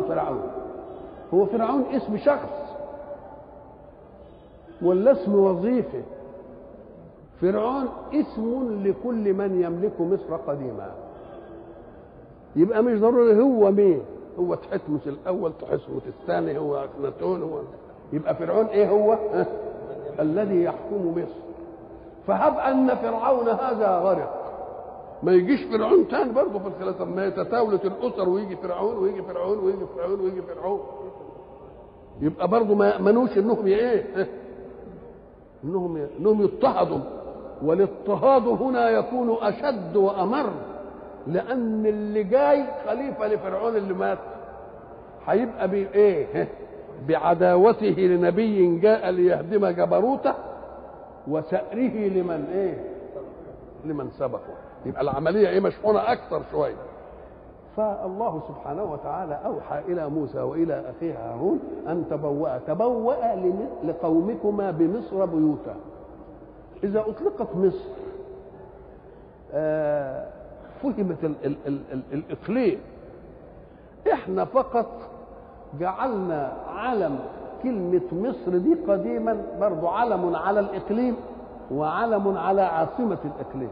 فرعون هو فرعون اسم شخص ولا اسم وظيفه فرعون اسم لكل من يملك مصر قديما يبقى مش ضروري هو مين هو تحتمس الاول تحتمس الثاني هو اخناتون هو يبقى فرعون ايه هو أه؟ الذي يحكم مصر فهب ان فرعون هذا غرق ما يجيش فرعون تاني برضه في الخلافه ما يتتاولت الاسر ويجي فرعون ويجي فرعون ويجي فرعون ويجي فرعون يبقى برضه ما يامنوش انهم ايه انهم انهم يضطهدوا والاضطهاد هنا يكون اشد وامر لان اللي جاي خليفه لفرعون اللي مات هيبقى بايه بعداوته لنبي جاء ليهدم جبروته وسأره لمن ايه لمن سبقه يبقى العمليه ايه مشحونه اكثر شويه فالله سبحانه وتعالى اوحى الى موسى والى اخيه هارون ان تبوأ تبوأ لقومكما بمصر بيوتا اذا اطلقت مصر آه فهمت ال ال ال ال الاقليم احنا فقط جعلنا علم كلمة مصر دي قديما برضو علم على الإقليم وعلم على عاصمة الإقليم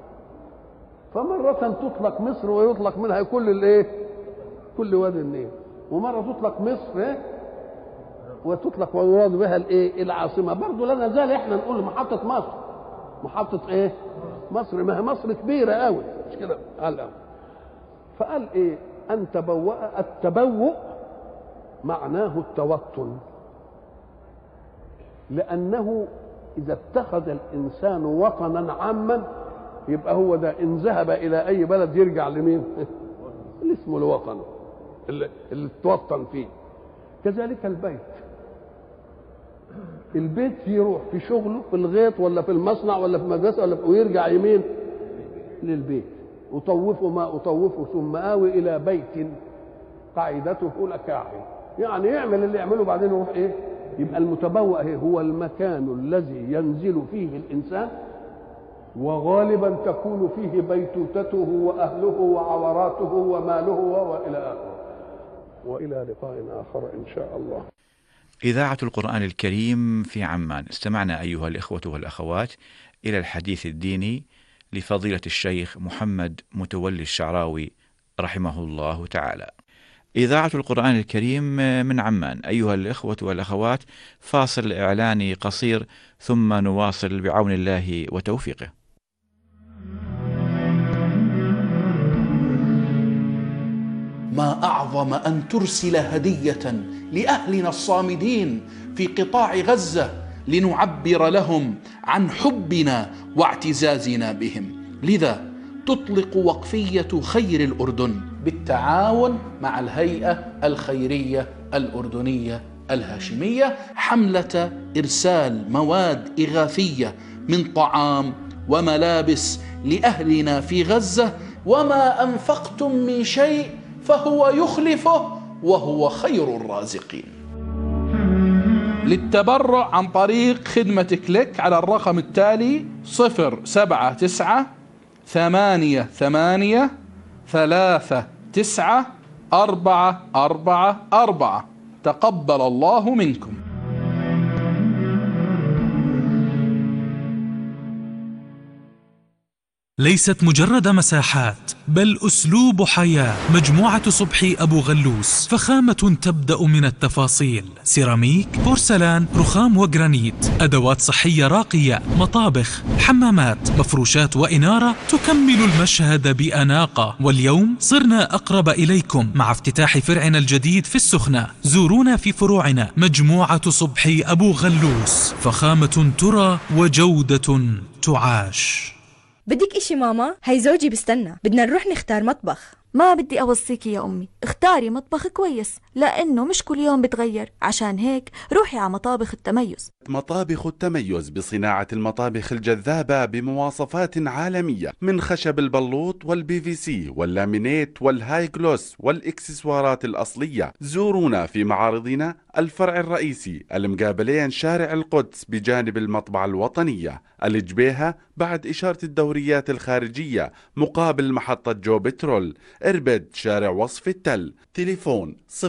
فمرة تطلق مصر ويطلق منها كل الايه؟ كل وادي النيل ومرة تطلق مصر ايه؟ وتطلق ويراد بها الايه؟ العاصمة برضه لا نزال احنا نقول محطة مصر محطة ايه؟ مصر ما هي مصر كبيرة قوي مش كده؟ قال فقال ايه؟ أن تبوأ التبوؤ معناه التوطن لأنه إذا اتخذ الإنسان وطنا عاما يبقى هو ده إن ذهب إلى أي بلد يرجع لمين؟ اللي اسمه الوطن اللي, اللي توطن فيه كذلك البيت البيت يروح في شغله في الغيط ولا في المصنع ولا في المدرسة ولا في ويرجع يمين للبيت أطوف ما أطوفه ثم آوي إلى بيت قاعدته لكاعي يعني يعمل اللي يعمله بعدين يروح إيه يبقى المتبوأ إيه هو المكان الذي ينزل فيه الإنسان وغالبا تكون فيه بيتوتته وأهله وعوراته وماله وإلى آخره وإلى لقاء آخر إن شاء الله إذاعة القرآن الكريم في عمان استمعنا أيها الإخوة والأخوات إلى الحديث الديني لفضيلة الشيخ محمد متولي الشعراوي رحمه الله تعالى. إذاعة القرآن الكريم من عمان أيها الإخوة والأخوات فاصل إعلاني قصير ثم نواصل بعون الله وتوفيقه. ما اعظم ان ترسل هديه لاهلنا الصامدين في قطاع غزه لنعبر لهم عن حبنا واعتزازنا بهم لذا تطلق وقفيه خير الاردن بالتعاون مع الهيئه الخيريه الاردنيه الهاشميه حمله ارسال مواد اغاثيه من طعام وملابس لاهلنا في غزه وما انفقتم من شيء فهو يخلفه وهو خير الرازقين للتبرع عن طريق خدمة كليك على الرقم التالي صفر سبعة تسعة ثمانية ثمانية ثلاثة تسعة أربعة أربعة أربعة تقبل الله منكم ليست مجرد مساحات بل اسلوب حياه مجموعه صبحي ابو غلوس فخامه تبدا من التفاصيل سيراميك بورسلان رخام وجرانيت ادوات صحيه راقيه مطابخ حمامات مفروشات واناره تكمل المشهد باناقه واليوم صرنا اقرب اليكم مع افتتاح فرعنا الجديد في السخنه زورونا في فروعنا مجموعه صبحي ابو غلوس فخامه ترى وجوده تعاش بدك اشي ماما؟ هي زوجي بستنى بدنا نروح نختار مطبخ ما بدي أوصيكي يا أمي اختاري مطبخ كويس لأنه مش كل يوم بتغير عشان هيك روحي على مطابخ التميز مطابخ التميز بصناعة المطابخ الجذابة بمواصفات عالمية من خشب البلوط والبي في سي واللامينيت والهاي جلوس والإكسسوارات الأصلية زورونا في معارضنا الفرع الرئيسي المقابلين شارع القدس بجانب المطبعة الوطنية الجبيهة بعد إشارة الدوريات الخارجية مقابل محطة جو بترول إربد شارع وصف التل تليفون